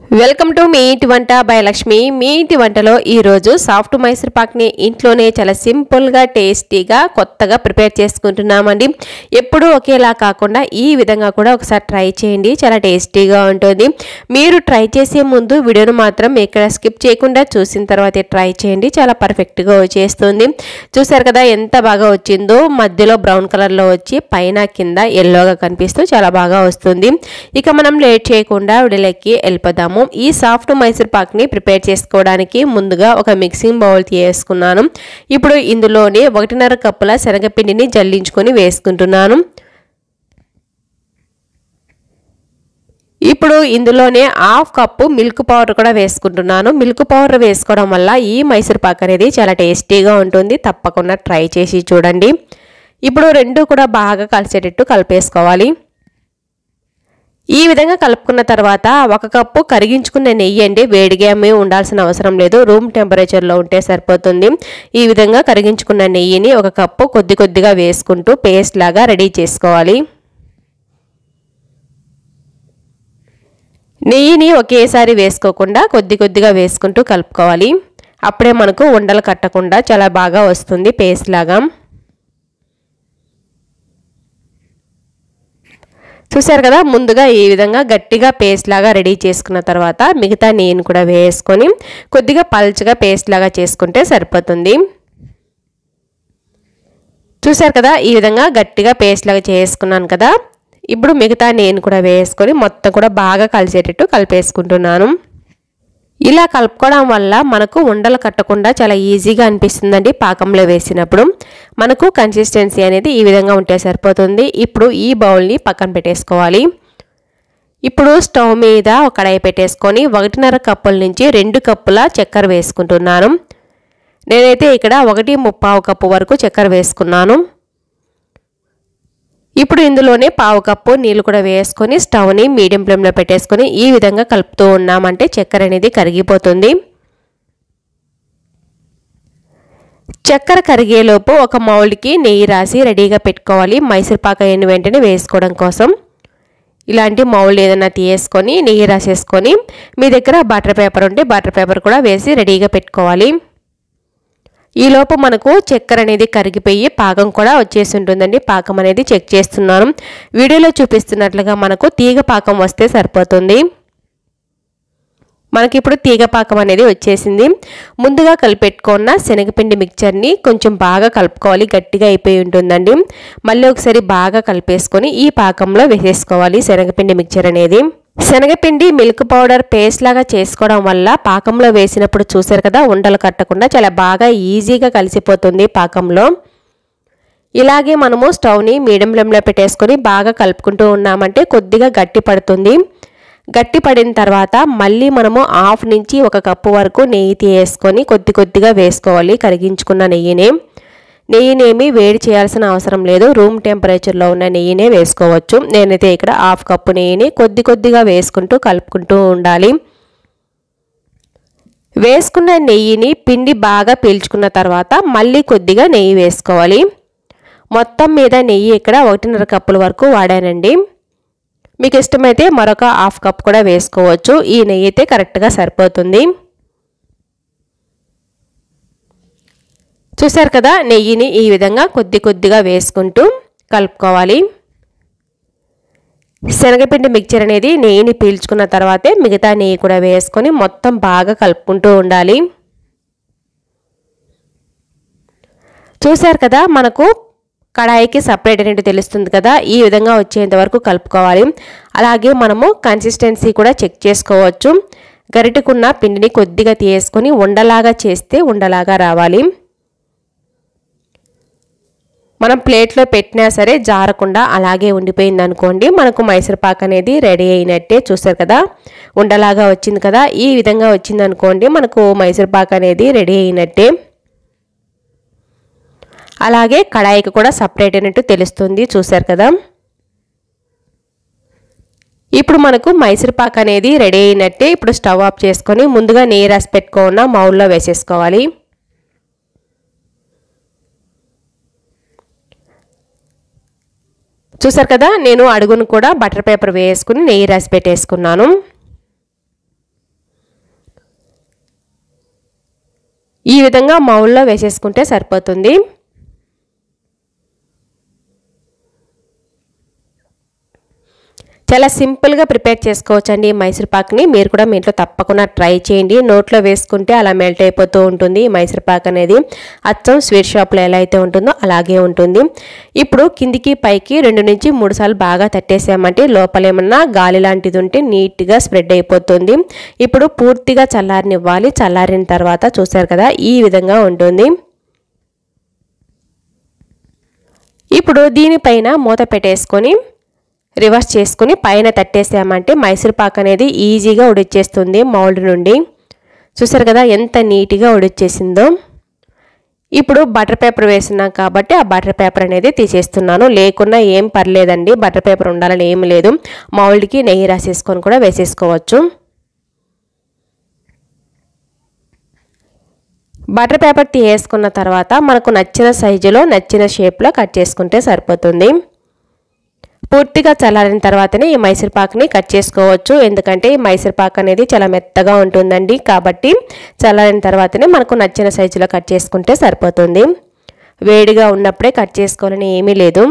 welcome to me ఇంటి వంట by Lakshmi మీ ఇంటి వంటలో ఈరోజు సాఫ్ట్ మైసూర్ పాక్ని ఇంట్లోనే చాలా సింపుల్గా టేస్టీగా కొత్తగా ప్రిపేర్ చేసుకుంటున్నామండి ఎప్పుడూ ఒకేలా కాకుండా ఈ విధంగా కూడా ఒకసారి ట్రై చేయండి చాలా టేస్టీగా ఉంటుంది మీరు ట్రై చేసే ముందు వీడియోను మాత్రం ఇక్కడ స్కిప్ చేయకుండా చూసిన తర్వాత ట్రై చేయండి చాలా పర్ఫెక్ట్గా వచ్చేస్తుంది చూసారు కదా ఎంత బాగా వచ్చిందో మధ్యలో బ్రౌన్ కలర్లో వచ్చి పైన కింద ఎల్లోగా కనిపిస్తూ చాలా బాగా వస్తుంది ఇక మనం లేట్ చేయకుండా వీడియోలకి వెళ్ళిపోదాము ఈ సాఫ్ట్ మైసూర్ పాక్ని ప్రిపేర్ చేసుకోవడానికి ముందుగా ఒక మిక్సింగ్ బౌల్ తీసుకున్నాను ఇప్పుడు ఇందులోనే ఒకటిన్నర కప్పుల శనగపిండిని జల్లించుకొని వేసుకుంటున్నాను ఇప్పుడు ఇందులోనే హాఫ్ కప్పు మిల్క్ పౌడర్ కూడా వేసుకుంటున్నాను మిల్క్ పౌడర్ వేసుకోవడం వల్ల ఈ మైసూర్ పాక్ అనేది చాలా టేస్టీగా ఉంటుంది తప్పకుండా ట్రై చేసి చూడండి ఇప్పుడు రెండు కూడా బాగా కలిసేటట్టు కలిపేసుకోవాలి ఈ విధంగా కలుపుకున్న తర్వాత ఒక కప్పు కరిగించుకున్న నెయ్యి అండి వేడిగా ఏమీ ఉండాల్సిన అవసరం లేదు రూమ్ టెంపరేచర్లో ఉంటే సరిపోతుంది ఈ విధంగా కరిగించుకున్న నెయ్యిని ఒక కప్పు కొద్ది కొద్దిగా వేసుకుంటూ పేస్ట్ లాగా రెడీ చేసుకోవాలి నెయ్యిని ఒకేసారి వేసుకోకుండా కొద్ది కొద్దిగా వేసుకుంటూ కలుపుకోవాలి అప్పుడే మనకు ఉండలు కట్టకుండా చాలా బాగా వస్తుంది పేస్ట్ లాగా చూసారు కదా ముందుగా ఈ విధంగా గట్టిగా పేస్ట్ లాగా రెడీ చేసుకున్న తర్వాత మిగతా నెయ్యిని కూడా వేసుకొని కొద్దిగా పల్చగా పేస్ట్ లాగా చేసుకుంటే సరిపోతుంది చూసారు కదా ఈ విధంగా గట్టిగా పేస్ట్ లాగా చేసుకున్నాను కదా ఇప్పుడు మిగతా నెయ్యిని కూడా వేసుకొని మొత్తం కూడా బాగా కలిసేటట్టు కలిపేసుకుంటున్నాను ఇలా కలుపుకోవడం వల్ల మనకు ఉండలు కట్టకుండా చాలా ఈజీగా అనిపిస్తుందండి పాకంలో వేసినప్పుడు మనకు కన్సిస్టెన్సీ అనేది ఈ విధంగా ఉంటే సరిపోతుంది ఇప్పుడు ఈ బౌల్ని పక్కన పెట్టేసుకోవాలి ఇప్పుడు స్టవ్ మీద ఒక కడాయి పెట్టేసుకొని ఒకటిన్నర కప్పుల నుంచి రెండు కప్పుల చక్కెర వేసుకుంటున్నాను నేనైతే ఇక్కడ ఒకటి ముప్పావు కప్పు వరకు చక్కెర వేసుకున్నాను ఇప్పుడు ఇందులోనే పావు కప్పు నీళ్ళు కూడా వేసుకొని స్టవ్ని మీడియం ఫ్లేమ్లో పెట్టేసుకొని ఈ విధంగా కలుపుతూ ఉన్నామంటే చక్కెర అనేది కరిగిపోతుంది చక్కెర కరిగేలోపు ఒక మౌల్డ్కి నెయ్యి రాసి రెడీగా పెట్టుకోవాలి మైసూర్ పాక అయిన వెంటనే వేసుకోవడం కోసం ఇలాంటి మౌల్డ్ ఏదైనా తీసుకొని నెయ్యి రాసేసుకొని మీ దగ్గర బటర్ పేపర్ ఉంటే బటర్ పేపర్ కూడా వేసి రెడీగా పెట్టుకోవాలి ఈలోపు మనకు చక్కెర అనేది కరిగిపోయి పాకం కూడా వచ్చేసి ఉంటుందండి పాకం అనేది చెక్ చేస్తున్నాను వీడియోలో చూపిస్తున్నట్లుగా మనకు తీగ పాకం వస్తే సరిపోతుంది మనకి ఇప్పుడు తీగ పాకం అనేది వచ్చేసింది ముందుగా కలిపెట్టుకున్న శనగపిండి మిక్చర్ని కొంచెం బాగా కలుపుకోవాలి గట్టిగా అయిపోయి ఉంటుందండి మళ్ళీ ఒకసారి బాగా కలిపేసుకొని ఈ పాకంలో వేసేసుకోవాలి శనగపిండి మిక్చర్ అనేది శనగపిండి మిల్క్ పౌడర్ పేస్ట్ లాగా చేసుకోవడం వల్ల పాకంలో వేసినప్పుడు చూసారు కదా ఉండలు కట్టకుండా చాలా బాగా ఈజీగా కలిసిపోతుంది పాకంలో ఇలాగే మనము స్టవ్ని మీడియం ఫ్లేమ్లో పెట్టేసుకొని బాగా కలుపుకుంటూ ఉన్నామంటే కొద్దిగా గట్టి పడుతుంది గట్టి పడిన తర్వాత మళ్ళీ మనము హాఫ్ నుంచి ఒక కప్పు వరకు నెయ్యి తీసేసుకొని కొద్ది కొద్దిగా వేసుకోవాలి కరిగించుకున్న నెయ్యిని నెయ్యినేమి వేడి చేయాల్సిన అవసరం లేదు రూమ్ టెంపరేచర్లో ఉన్న నెయ్యినే వేసుకోవచ్చు నేనైతే ఇక్కడ హాఫ్ కప్పు నెయ్యిని కొద్ది కొద్దిగా వేసుకుంటూ కలుపుకుంటూ ఉండాలి వేసుకున్న నెయ్యిని పిండి బాగా పీల్చుకున్న తర్వాత మళ్ళీ కొద్దిగా నెయ్యి వేసుకోవాలి మొత్తం మీద నెయ్యి ఇక్కడ ఒకటిన్నర కప్పుల వరకు వాడానండి మీకు ఇష్టమైతే మరొక హాఫ్ కప్ కూడా వేసుకోవచ్చు ఈ నెయ్యి అయితే కరెక్ట్గా సరిపోతుంది చూసారు కదా నెయ్యిని ఈ విధంగా కొద్ది కొద్దిగా వేసుకుంటూ కలుపుకోవాలి శనగపిండి మిక్చర్ అనేది నెయ్యిని పీల్చుకున్న తర్వాతే మిగతా నెయ్యి కూడా వేసుకొని మొత్తం బాగా కలుపుకుంటూ ఉండాలి చూసారు కదా మనకు కడాయికి సపరేట్ అనేది తెలుస్తుంది కదా ఈ విధంగా వచ్చేంత వరకు కలుపుకోవాలి అలాగే మనము కన్సిస్టెన్సీ కూడా చెక్ చేసుకోవచ్చు గరిటకున్న పిండిని కొద్దిగా తీసుకొని ఉండలాగా చేస్తే ఉండలాగా రావాలి మనం ప్లేట్లో పెట్టినా సరే జారకుండా అలాగే ఉండిపోయింది అనుకోండి మనకు మైసూర్ పాక్ అనేది రెడీ అయినట్టే చూస్తారు కదా ఉండలాగా వచ్చింది కదా ఈ విధంగా వచ్చింది అనుకోండి మనకు మైసూర్ పాక్ అనేది రెడీ అయినట్టే అలాగే కడాయికి కూడా సపరేట్ అయినట్టు తెలుస్తుంది చూసారు కదా ఇప్పుడు మనకు మైసూర్ పాక్ అనేది రెడీ అయినట్టే ఇప్పుడు స్టవ్ ఆఫ్ చేసుకొని ముందుగా నెయ్యి రాసి పెట్టుకున్న మౌల్లో వేసేసుకోవాలి చూసారు కదా నేను అడుగును కూడా బటర్ పేపర్ వేసుకుని నెయ్యి రాసి పెట్టేసుకున్నాను ఈ విధంగా మౌల్లో వేసేసుకుంటే సరిపోతుంది చాలా సింపుల్గా ప్రిపేర్ చేసుకోవచ్చండి ఈ మైసూర్ పాక్ని మీరు కూడా మీ ఇంట్లో తప్పకుండా ట్రై చేయండి నోట్లో వేసుకుంటే అలా మెల్ట్ అయిపోతూ ఉంటుంది ఈ మైసూర్ పాక్ అనేది అచ్చం స్వీట్ షాప్లో ఎలా అయితే ఉంటుందో అలాగే ఉంటుంది ఇప్పుడు కిందికి పైకి రెండు నుంచి మూడు సార్లు బాగా తట్టేసామంటే లోపల ఏమన్నా గాలి లాంటిది ఉంటే నీట్గా స్ప్రెడ్ అయిపోతుంది ఇప్పుడు పూర్తిగా చల్లారనివ్వాలి చల్లారిన తర్వాత చూసారు కదా ఈ విధంగా ఉంటుంది ఇప్పుడు దీనిపైన మూత పెట్టేసుకొని రివర్స్ చేసుకుని పైన తట్టేసామంటే మైసూర్ పాక్ అనేది ఈజీగా ఉడిచ్చేస్తుంది మౌల్డ్ నుండి చూసారు కదా ఎంత నీట్గా ఉడిచ్చేసిందో ఇప్పుడు బటర్ పేపర్ వేస్తున్నాం కాబట్టి ఆ బటర్ పేపర్ అనేది తీసేస్తున్నాను లేకున్నా ఏం పర్లేదండి బటర్ పేపర్ ఉండాలని ఏం లేదు మౌల్డ్కి నెయ్యి రాసేసుకొని కూడా వేసేసుకోవచ్చు బటర్ పేపర్ తీసేసుకున్న తర్వాత మనకు నచ్చిన సైజులో నచ్చిన షేప్లో కట్ చేసుకుంటే సరిపోతుంది పూర్తిగా చల్లారిన తర్వాతనే ఈ మైసూర్ పాక్ని కట్ చేసుకోవచ్చు ఎందుకంటే ఈ మైసూర్ పాక్ అనేది చాలా మెత్తగా ఉంటుందండి కాబట్టి చల్లారిన తర్వాతనే మనకు నచ్చిన సైజులో కట్ చేసుకుంటే సరిపోతుంది వేడిగా ఉన్నప్పుడే కట్ చేసుకోవాలని ఏమీ లేదు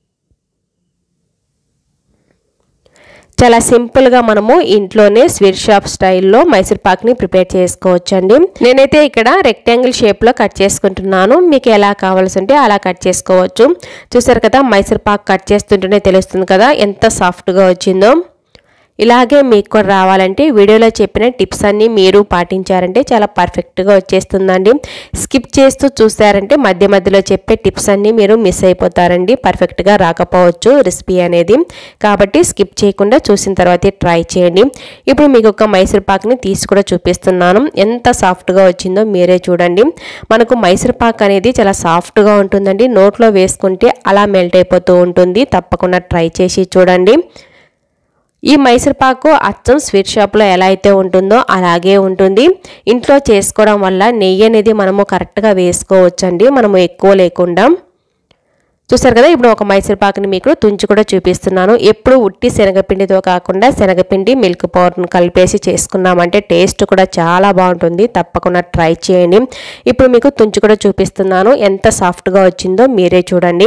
చాలా సింపుల్గా మనము ఇంట్లోనే స్వీట్ షాప్ స్టైల్లో మైసూర్ పాక్ని ప్రిపేర్ చేసుకోవచ్చండి నేనైతే ఇక్కడ రెక్టాంగిల్ షేప్లో కట్ చేసుకుంటున్నాను మీకు ఎలా కావాల్సి ఉంటే అలా కట్ చేసుకోవచ్చు చూసారు కదా మైసూర్ పాక్ కట్ చేస్తుంటేనే తెలుస్తుంది కదా ఎంత సాఫ్ట్గా వచ్చిందో ఇలాగే మీకు కూడా రావాలంటే వీడియోలో చెప్పిన టిప్స్ అన్నీ మీరు పాటించారంటే చాలా పర్ఫెక్ట్గా వచ్చేస్తుందండి స్కిప్ చేస్తూ చూసారంటే మధ్య మధ్యలో చెప్పే టిప్స్ అన్నీ మీరు మిస్ అయిపోతారండి పర్ఫెక్ట్గా రాకపోవచ్చు రెసిపీ అనేది కాబట్టి స్కిప్ చేయకుండా చూసిన తర్వాత ట్రై చేయండి ఇప్పుడు మీకు ఒక మైసూర్ పాక్ని తీసి కూడా చూపిస్తున్నాను ఎంత సాఫ్ట్గా వచ్చిందో మీరే చూడండి మనకు మైసూర్ పాక్ అనేది చాలా సాఫ్ట్గా ఉంటుందండి నోట్లో వేసుకుంటే అలా మెల్ట్ అయిపోతూ ఉంటుంది తప్పకుండా ట్రై చేసి చూడండి ఈ మైసూర్ పాకు అచ్చం స్వీట్ షాప్లో ఎలా అయితే ఉంటుందో అలాగే ఉంటుంది ఇంట్లో చేసుకోవడం వల్ల నెయ్యి అనేది మనము కరెక్ట్గా వేసుకోవచ్చండి మనము ఎక్కువ లేకుండా చూసారు కదా ఇప్పుడు ఒక మైసూర్ పాకుని మీకు తుంచి కూడా చూపిస్తున్నాను ఎప్పుడు ఉట్టి శనగపిండితో కాకుండా శనగపిండి మిల్క్ పౌడర్ని కలిపేసి చేసుకున్నామంటే టేస్ట్ కూడా చాలా బాగుంటుంది తప్పకుండా ట్రై చేయండి ఇప్పుడు మీకు తుంచి కూడా చూపిస్తున్నాను ఎంత సాఫ్ట్గా వచ్చిందో మీరే చూడండి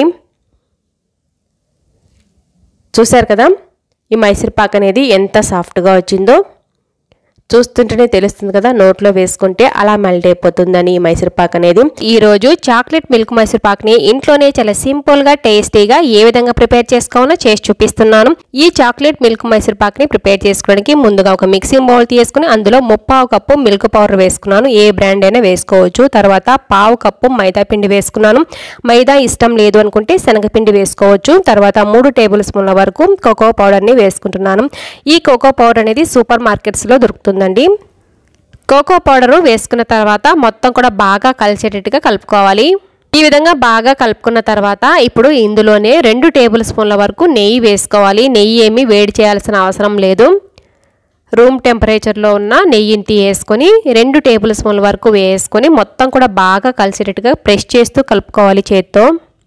చూసారు కదా ఈ మైసూర్ పాక్ అనేది ఎంత సాఫ్ట్గా వచ్చిందో చూస్తుంటేనే తెలుస్తుంది కదా నోట్లో వేసుకుంటే అలా మెల్ట్ అయిపోతుందని ఈ మైసూర్ పాక్ అనేది ఈ రోజు చాక్లెట్ మిల్క్ మైసూర్ పాక్ ని ఇంట్లోనే చాలా సింపుల్ గా టేస్టీగా ఏ విధంగా ప్రిపేర్ చేసుకోవాలో చేసి చూపిస్తున్నాను ఈ చాక్లెట్ మిల్క్ మైసూర్ పాక్ ని ప్రిపేర్ చేసుకోవడానికి ముందుగా ఒక మిక్సింగ్ బౌల్ తీసుకుని అందులో ముప్పావు కప్పు మిల్క్ పౌడర్ వేసుకున్నాను ఏ బ్రాండ్ అయినా వేసుకోవచ్చు తర్వాత పావు కప్పు మైదా పిండి వేసుకున్నాను మైదా ఇష్టం లేదు అనుకుంటే శనగపిండి వేసుకోవచ్చు తర్వాత మూడు టేబుల్ స్పూన్ల వరకు కోకో పౌడర్ ని వేసుకుంటున్నాను ఈ కోకో పౌడర్ అనేది సూపర్ మార్కెట్స్ లో దొరుకుతుంది ఉంటుందండి కోకో పౌడరు వేసుకున్న తర్వాత మొత్తం కూడా బాగా కలిసేటట్టుగా కలుపుకోవాలి ఈ విధంగా బాగా కలుపుకున్న తర్వాత ఇప్పుడు ఇందులోనే రెండు టేబుల్ స్పూన్ల వరకు నెయ్యి వేసుకోవాలి నెయ్యి ఏమీ వేడి చేయాల్సిన అవసరం లేదు రూమ్ టెంపరేచర్లో ఉన్న నెయ్యిని తీసేసుకొని రెండు టేబుల్ స్పూన్ల వరకు వేసుకొని మొత్తం కూడా బాగా కలిసేటట్టుగా ప్రెస్ చేస్తూ కలుపుకోవాలి చేత్తో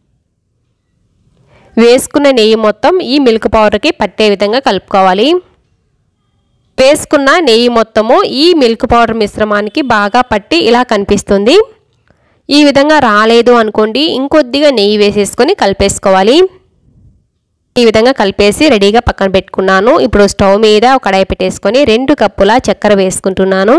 వేసుకున్న నెయ్యి మొత్తం ఈ మిల్క్ పౌడర్కి పట్టే విధంగా కలుపుకోవాలి వేసుకున్న నెయ్యి మొత్తము ఈ మిల్క్ పౌడర్ మిశ్రమానికి బాగా పట్టి ఇలా కనిపిస్తుంది ఈ విధంగా రాలేదు అనుకోండి ఇంకొద్దిగా నెయ్యి వేసేసుకొని కలిపేసుకోవాలి ఈ విధంగా కలిపేసి రెడీగా పక్కన పెట్టుకున్నాను ఇప్పుడు స్టవ్ మీద ఒక కడాయి పెట్టేసుకొని రెండు కప్పుల చక్కెర వేసుకుంటున్నాను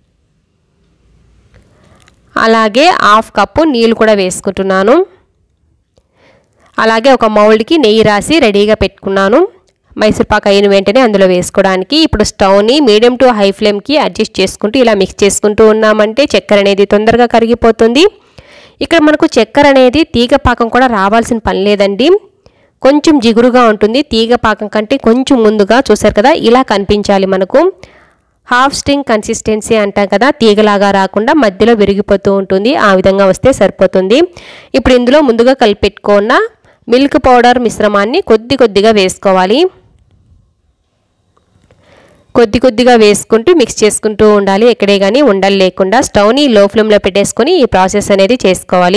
అలాగే హాఫ్ కప్పు నీళ్ళు కూడా వేసుకుంటున్నాను అలాగే ఒక మౌల్డ్కి నెయ్యి రాసి రెడీగా పెట్టుకున్నాను మైసూర్పాక్ అయిన వెంటనే అందులో వేసుకోవడానికి ఇప్పుడు స్టవ్ని మీడియం టు హై ఫ్లేమ్కి అడ్జస్ట్ చేసుకుంటూ ఇలా మిక్స్ చేసుకుంటూ ఉన్నామంటే చక్కెర అనేది తొందరగా కరిగిపోతుంది ఇక్కడ మనకు చక్కెర అనేది తీగ పాకం కూడా రావాల్సిన పని లేదండి కొంచెం జిగురుగా ఉంటుంది తీగ పాకం కంటే కొంచెం ముందుగా చూసారు కదా ఇలా కనిపించాలి మనకు హాఫ్ స్ట్రింగ్ కన్సిస్టెన్సీ అంటాం కదా తీగలాగా రాకుండా మధ్యలో విరిగిపోతూ ఉంటుంది ఆ విధంగా వస్తే సరిపోతుంది ఇప్పుడు ఇందులో ముందుగా కలిపెట్టుకున్న మిల్క్ పౌడర్ మిశ్రమాన్ని కొద్ది కొద్దిగా వేసుకోవాలి కొద్ది కొద్దిగా వేసుకుంటూ మిక్స్ చేసుకుంటూ ఉండాలి ఎక్కడే కానీ ఉండలు లేకుండా స్టవ్ని లో ఫ్లేమ్లో పెట్టేసుకొని ఈ ప్రాసెస్ అనేది చేసుకోవాలి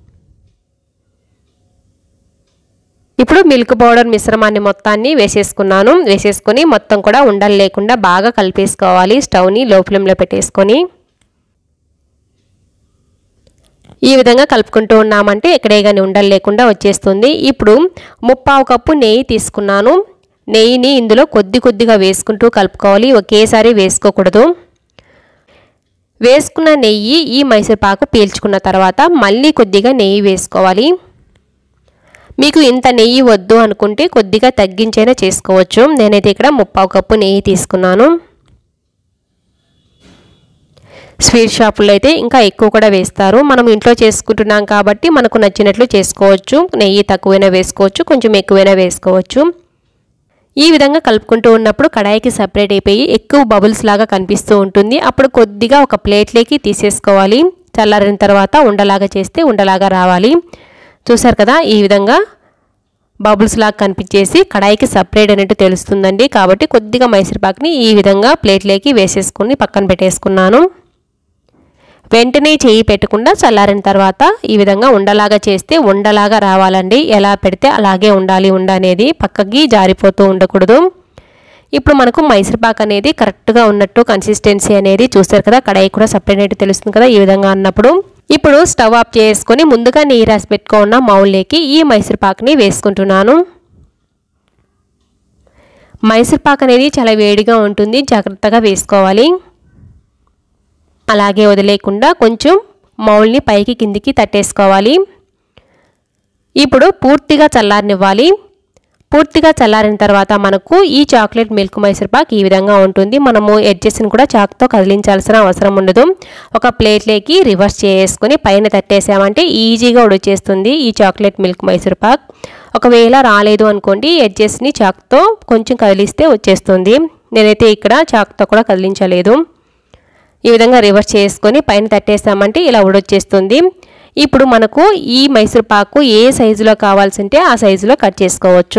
ఇప్పుడు మిల్క్ పౌడర్ మిశ్రమాన్ని మొత్తాన్ని వేసేసుకున్నాను వేసేసుకొని మొత్తం కూడా ఉండలు లేకుండా బాగా కలిపేసుకోవాలి స్టవ్ని లో ఫ్లేమ్లో పెట్టేసుకొని ఈ విధంగా కలుపుకుంటూ ఉన్నామంటే ఎక్కడే కానీ ఉండలు లేకుండా వచ్చేస్తుంది ఇప్పుడు ముప్పావు కప్పు నెయ్యి తీసుకున్నాను నెయ్యిని ఇందులో కొద్ది కొద్దిగా వేసుకుంటూ కలుపుకోవాలి ఒకేసారి వేసుకోకూడదు వేసుకున్న నెయ్యి ఈ మైసూర్పాకు పీల్చుకున్న తర్వాత మళ్ళీ కొద్దిగా నెయ్యి వేసుకోవాలి మీకు ఇంత నెయ్యి వద్దు అనుకుంటే కొద్దిగా తగ్గించైనా చేసుకోవచ్చు నేనైతే ఇక్కడ ముప్పావు కప్పు నెయ్యి తీసుకున్నాను స్వీట్ షాపుల్లో అయితే ఇంకా ఎక్కువ కూడా వేస్తారు మనం ఇంట్లో చేసుకుంటున్నాం కాబట్టి మనకు నచ్చినట్లు చేసుకోవచ్చు నెయ్యి తక్కువైనా వేసుకోవచ్చు కొంచెం ఎక్కువైనా వేసుకోవచ్చు ఈ విధంగా కలుపుకుంటూ ఉన్నప్పుడు కడాయికి సపరేట్ అయిపోయి ఎక్కువ బబుల్స్ లాగా కనిపిస్తూ ఉంటుంది అప్పుడు కొద్దిగా ఒక ప్లేట్లోకి తీసేసుకోవాలి చల్లారిన తర్వాత ఉండలాగా చేస్తే ఉండలాగా రావాలి చూసారు కదా ఈ విధంగా బబుల్స్ లాగా కనిపించేసి కడాయికి సపరేట్ అనేట్టు తెలుస్తుందండి కాబట్టి కొద్దిగా మైసూర్పాక్ని ఈ విధంగా ప్లేట్లోకి వేసేసుకుని పక్కన పెట్టేసుకున్నాను వెంటనే చేయి పెట్టకుండా చల్లారిన తర్వాత ఈ విధంగా ఉండలాగా చేస్తే ఉండలాగా రావాలండి ఎలా పెడితే అలాగే ఉండాలి ఉండ అనేది పక్కకి జారిపోతూ ఉండకూడదు ఇప్పుడు మనకు మైసూర్పాక్ అనేది కరెక్ట్గా ఉన్నట్టు కన్సిస్టెన్సీ అనేది చూస్తారు కదా కడాయి కూడా సపరేట్ అయితే తెలుస్తుంది కదా ఈ విధంగా అన్నప్పుడు ఇప్పుడు స్టవ్ ఆఫ్ చేసుకొని ముందుగా నెయ్యి రాసి పెట్టుకున్న మౌల్లోకి ఈ మైసూర్పాక్ని వేసుకుంటున్నాను మైసూర్పాక్ అనేది చాలా వేడిగా ఉంటుంది జాగ్రత్తగా వేసుకోవాలి అలాగే వదిలేకుండా కొంచెం మౌల్ని పైకి కిందికి తట్టేసుకోవాలి ఇప్పుడు పూర్తిగా చల్లారనివ్వాలి పూర్తిగా చల్లారిన తర్వాత మనకు ఈ చాక్లెట్ మిల్క్ మైసూర్పాక్ ఈ విధంగా ఉంటుంది మనము ఎడ్జెస్ని కూడా చాక్తో కదిలించాల్సిన అవసరం ఉండదు ఒక ప్లేట్లోకి రివర్స్ చేసుకొని పైన తట్టేసామంటే ఈజీగా ఉడిచేస్తుంది ఈ చాక్లెట్ మిల్క్ మైసూర్పాక్ ఒకవేళ రాలేదు అనుకోండి ఎడ్జెస్ని చాక్తో కొంచెం కదిలిస్తే వచ్చేస్తుంది నేనైతే ఇక్కడ చాక్తో కూడా కదిలించలేదు ఈ విధంగా రివర్స్ చేసుకొని పైన తట్టేసామంటే ఇలా ఉడొచ్చేస్తుంది ఇప్పుడు మనకు ఈ మైసూర్ పాకు ఏ సైజులో కావాల్సింటే ఆ సైజులో కట్ చేసుకోవచ్చు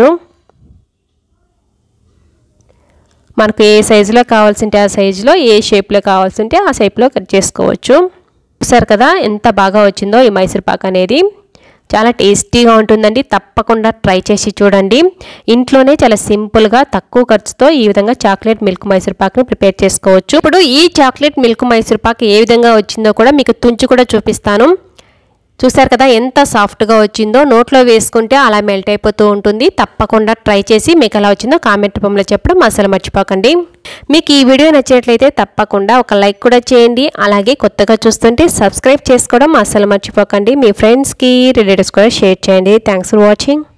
మనకు ఏ సైజులో కావాల్సింటే ఆ సైజులో ఏ షేప్లో కావాల్సింటే ఆ షేప్లో కట్ చేసుకోవచ్చు చూసారు కదా ఎంత బాగా వచ్చిందో ఈ మైసూర్ పాక్ అనేది చాలా టేస్టీగా ఉంటుందండి తప్పకుండా ట్రై చేసి చూడండి ఇంట్లోనే చాలా సింపుల్గా తక్కువ ఖర్చుతో ఈ విధంగా చాక్లెట్ మిల్క్ మైసూర్ పాక్ని ప్రిపేర్ చేసుకోవచ్చు ఇప్పుడు ఈ చాక్లెట్ మిల్క్ మైసూర్ పాక్ ఏ విధంగా వచ్చిందో కూడా మీకు తుంచి కూడా చూపిస్తాను చూసారు కదా ఎంత సాఫ్ట్గా వచ్చిందో నోట్లో వేసుకుంటే అలా మెల్ట్ అయిపోతూ ఉంటుంది తప్పకుండా ట్రై చేసి మీకు ఎలా వచ్చిందో కామెంట్ రూపంలో చెప్పడం అసలు మర్చిపోకండి మీకు ఈ వీడియో నచ్చినట్లయితే తప్పకుండా ఒక లైక్ కూడా చేయండి అలాగే కొత్తగా చూస్తుంటే సబ్స్క్రైబ్ చేసుకోవడం అసలు మర్చిపోకండి మీ ఫ్రెండ్స్కి రిలేటివ్స్ కూడా షేర్ చేయండి థ్యాంక్స్ ఫర్ వాచింగ్